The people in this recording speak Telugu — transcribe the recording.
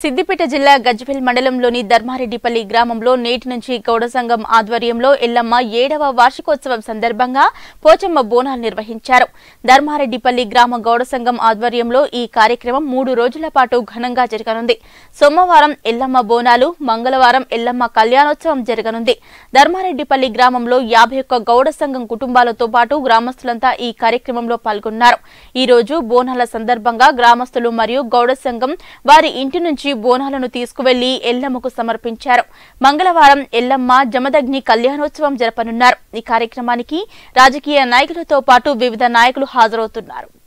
సిద్దిపేట జిల్లా గజ్వెల్ మండలంలోని ధర్మారెడ్డిపల్లి గ్రామంలో నేటి నుంచి గౌడ సంఘం ఆధ్వర్యంలో ఎల్లమ్మ ఏడవ వార్షికోత్సవం సందర్భంగా పోచమ్మ బోనాలు నిర్వహించారు ధర్మారెడ్డిపల్లి గ్రామ గౌడ సంఘం ఆధ్వర్యంలో ఈ కార్యక్రమం మూడు రోజుల పాటు ఘనంగా జరగనుంది సోమవారం ఎల్లమ్మ బోనాలు మంగళవారం ఎల్లమ్మ కళ్యాణోత్సవం జరగనుంది ధర్మారెడ్డిపల్లి గ్రామంలో యాభై ఒక్క గౌడ సంఘం కుటుంబాలతో పాటు గ్రామస్తులంతా ఈ కార్యక్రమంలో పాల్గొన్నారు ఈ రోజు బోనాల సందర్భంగా గ్రామస్తులు మరియు గౌడ సంఘం వారి ఇంటి నుంచి బోనాలను తీసుకువెళ్లి ఎల్లమ్మకు సమర్పించారు మంగళవారం ఎల్లమ్మ జమదగ్ని కళ్యాణోత్సవం జరపనున్నారు ఈ కార్యక్రమానికి రాజకీయ నాయకులతో పాటు వివిధ నాయకులు హాజరవుతున్నారు